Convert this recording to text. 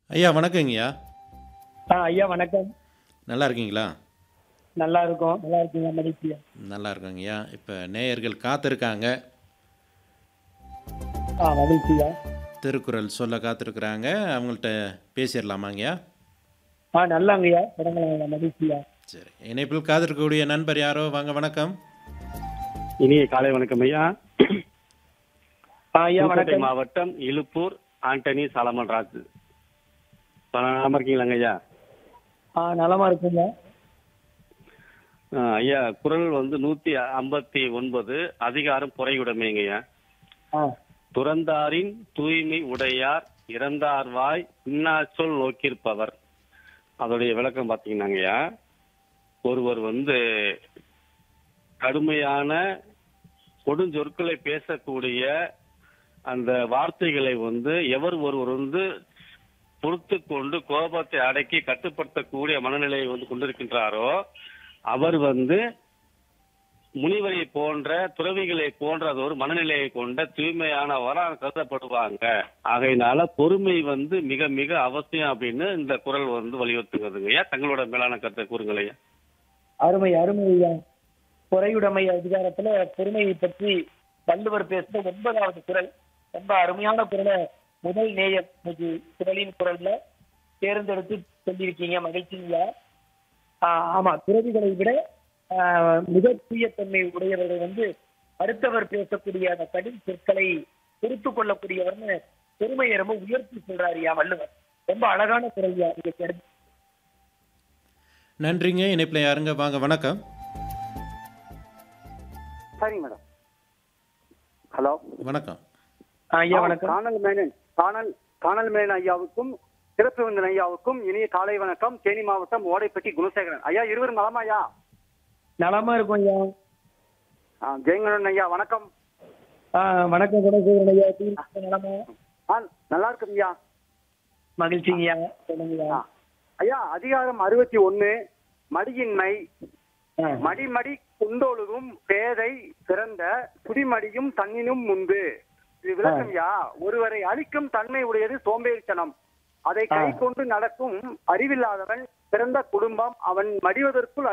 ஐயா வணக்கங்கய்யா ஆ ஐயா வணக்கம் நல்லா இருக்கீங்களா நல்லா இருக்கோம் நல்லா இருக்கீங்க மகிழ்ச்சியா நல்லா இருக்கோங்கய்யா இப்போ நேயர்கள் காத்திருக்காங்க ஆ மகிழ்ச்சியா திருக்குறள் சொல்ல காத்திருக்கிறாங்க அவங்கள்ட்ட பேசிடலாமாங்கய்யா ஆ நல்லாங்கய்யா தொடங்கலாம் மகிழ்ச்சியா சரி இணைப்பில் காத்திருக்கக்கூடிய நண்பர் யாரோ வாங்க வணக்கம் இனிய காலை வணக்கம் ஐயா ஆ ஐயா புதுக்கோட்டை வணக்கம் மாவட்டம் இலுப்பூர் ஆண்டனி சாலமன் ராஜ் நலமா இருக்கீங்களாங்க ஐயா ஆ நலமா இருக்குங்க ஆ, ஐயா குரல் வந்து நூத்தி ஐம்பத்தி ஒன்பது அதிகாரம் பொறையுடைமைங்க ஐயா ஆ துறந்தாரின் தூய்மை உடையார் இறந்தார்வாய் இன்னாச்சொல் நோக்கியிருப்பவர் அதோடைய விளக்கம் பாத்தீங்கன்னாங்கய்யா ஒருவர் வந்து கடுமையான கொடுஞ்சொற்களை பேசக்கூடிய அந்த வார்த்தைகளை வந்து எவர் ஒருவர் வந்து பொறுத்து கொண்டு கோபத்தை அடக்கி கட்டுப்படுத்தக்கூடிய மனநிலையை வந்து கொண்டிருக்கின்றாரோ அவர் வந்து முனிவரை போன்ற துறவிகளை போன்ற அது ஒரு மனநிலையை கொண்ட தூய்மையானவராக கருதப்படுவாங்க ஆகையினால பொறுமை வந்து மிக மிக அவசியம் அப்படின்னு இந்த குரல் வந்து வலியுறுத்துகிறதுங்க ஐயா தங்களோட மேலான கருத்தை கூறுங்கள் ஐயா அருமை அருமை ஐயா பொறையுடைமை அதிகாரத்துல பொறுமையை பற்றி வள்ளுவர் பேசுற ஒன்பதாவது குரல் ரொம்ப அருமையான குரலை முதல் நேயர் இன்னைக்கு குரலின் குரல்ல தேர்ந்தெடுத்து சொல்லியிருக்கீங்க மகிழ்ச்சிங்களா ஆ, ஆமா துறவிகளை விட ஆ, மிக தூயத்தன்மை உடையவர்கள் வந்து அடுத்தவர் பேசக்கூடிய அந்த கடும் சொற்களை பொறுத்து கொள்ளக்கூடியவர்னு பெருமையை ரொம்ப உயர்த்தி சொல்றாருயா வள்ளுவர் ரொம்ப அழகான குரல்யா நீங்க தேர்ந்து நன்றிங்க இணைப்பில் யாருங்க வாங்க வணக்கம் சரிங்க மேடம் ஹலோ வணக்கம் ஆ, ஐயா வணக்கம் காணல் மேனன் காணல் காணல் மேனன் ஐயாவுக்கும் சிறப்பு விருந்தின் ஐயாவுக்கும் இனிய காலை வணக்கம் தேனி மாவட்டம் ஓடைப்பட்டி குணசேகரன் ஐயா இருவரும் நலமா ஐயா நலமா இருக்கும் ஐயா ஆ, ஜெயங்கரன் ஐயா வணக்கம் ஆ, வணக்கம் குணசேகரன் ஐயா எப்படி இருக்கீங்க? நலமா ஆ நல்லா இருக்கும் ஐயா மகிழ்ச்சிங்கய்யா சொல்லுங்கய்யா ஆ. ஐயா அதிகாரம் அறுபத்தி ஒண்ணு மடியின்மை ஆ. மடி மடி குண்டொழுகும் பேதை பிறந்த குடிமடியும் தன்னினும் முன்பு இது விளக்கம் ஐயா ஒருவரை அழிக்கும் தன்மை உடையது சோம்பேறித்தனம் அதை கை கொண்டு நடக்கும் அறிவில்லாதவன் பிறந்த குடும்பம் அவன் மடிவதற்குள்